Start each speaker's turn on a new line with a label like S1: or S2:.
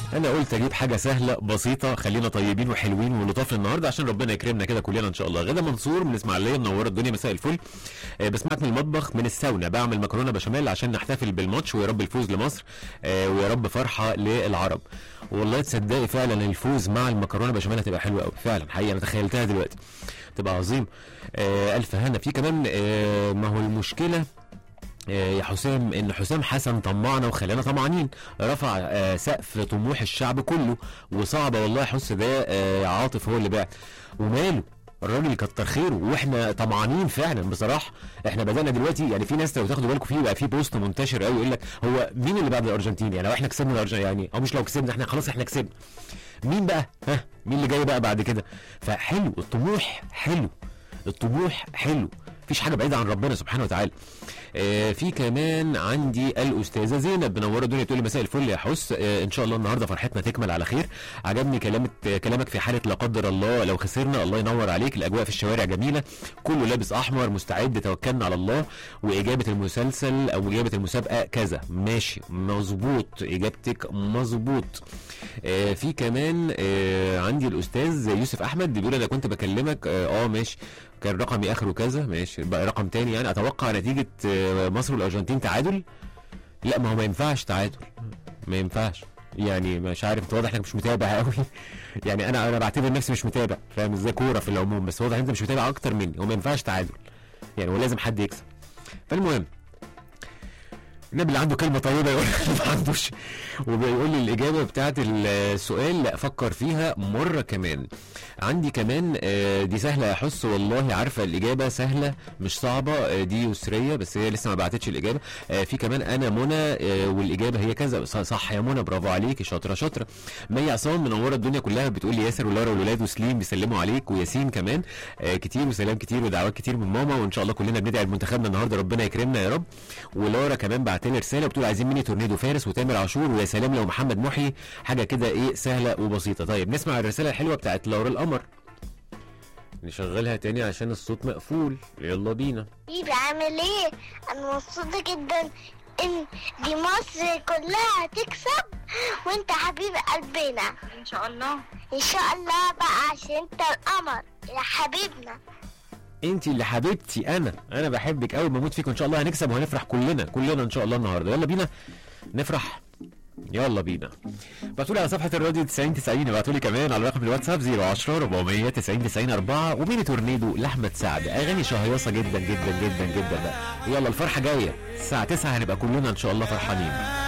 S1: انا قلت اجيب حاجه سهله بسيطه خلينا طيبين وحلوين ولطاف النهارده عشان ربنا يكرمنا كده كلنا ان شاء الله غدا منصور من اسماعيليه منوره الدنيا مساء الفل آه، بسمعك من المطبخ من الساونا بعمل مكرونه بشاميل عشان نحتفل بالماتش ويا رب الفوز لمصر آه، ويا رب فرحه للعرب والله تصدقي فعلا الفوز مع المكرونه بشاميل هتبقى حلوه قوي فعلا حقيقه انا تخيلتها دلوقتي تبقى عظيم آه الف هنا في كمان آه ما هو المشكله آه، يا حسام ان حسام حسن طمعنا وخلانا طمعانين رفع آه، سقف طموح الشعب كله وصعبه والله حس ده آه، عاطف هو اللي بعت وماله الراجل كتر خيره واحنا طمعانين فعلا بصراحه احنا بدانا دلوقتي يعني في ناس لو تاخدوا بالكم فيه بقى في بوست منتشر قوي يقول لك هو مين اللي بعد الارجنتين يعني لو احنا كسبنا الارجنتين يعني او مش لو كسبنا احنا خلاص احنا كسبنا مين بقى ها مين اللي جاي بقى بعد كده فحلو الطموح حلو الطموح حلو مفيش حاجه بعيده عن ربنا سبحانه وتعالى آه في كمان عندي الاستاذه زينب منوره الدنيا تقول لي مساء الفل يا حس آه ان شاء الله النهارده فرحتنا تكمل على خير عجبني كلامك كلامك في حاله لا قدر الله لو خسرنا الله ينور عليك الاجواء في الشوارع جميله كله لابس احمر مستعد توكلنا على الله واجابه المسلسل او اجابه المسابقه كذا ماشي مظبوط اجابتك مظبوط آه في كمان آه عندي الاستاذ يوسف احمد بيقول انا كنت بكلمك اه, آه ماشي كان رقمي اخره كذا ماشي بقى رقم تاني يعني اتوقع نتيجه آه، مصر والارجنتين تعادل لا ما هو ما ينفعش تعادل ما ينفعش يعني مش عارف انت واضح انك مش متابع قوي يعني انا انا بعتبر نفسي مش متابع فاهم ازاي كوره في العموم بس واضح انت مش متابع اكتر مني هو ما ينفعش تعادل يعني هو لازم حد يكسب فالمهم النبي اللي عنده كلمه طيبه يقول ما عندوش وبيقول لي الاجابه بتاعت السؤال لا افكر فيها مره كمان عندي كمان آه، دي سهله يا حس والله عارفه الاجابه سهله مش صعبه آه، دي يسريه بس هي لسه ما بعتتش الاجابه آه، في كمان انا منى آه، والاجابه هي كذا صح- صح يا منى برافو عليكي شاطره شاطره مي عصام منوره الدنيا كلها بتقول لي ياسر ولارا والولاد وسليم بيسلموا عليك وياسين كمان آه، كتير وسلام كتير ودعوات كتير من ماما وان شاء الله كلنا بندعي لمنتخبنا النهارده ربنا يكرمنا يا رب ولارا كمان بعت لي رساله بتقول عايزين ميني تورنيدو فارس وتامر عاشور ويا سلام لو محمد محي حاجه كده ايه سهله وبسيطه طيب نسمع الرساله الحلوه بتاعت لورا القمر نشغلها تاني عشان الصوت مقفول يلا بينا
S2: حبيبي عامل ايه انا مبسوطه جدا ان دي مصر كلها هتكسب وانت حبيب قلبنا
S3: ان شاء الله
S2: ان شاء الله بقى عشان انت القمر يا حبيبنا
S1: انت اللي حبيبتي انا انا بحبك قوي بموت فيك وان شاء الله هنكسب وهنفرح كلنا كلنا ان شاء الله النهارده يلا بينا نفرح يلا بينا ابعتوا لي على صفحه الراديو 90 90 ابعتوا لي كمان على رقم الواتساب 010 400 90 90 4 وميني تورنيدو لاحمد سعد اغاني شهيصه جدا جدا جدا جدا بقى يلا الفرحه جايه الساعه 9 هنبقى كلنا ان شاء الله فرحانين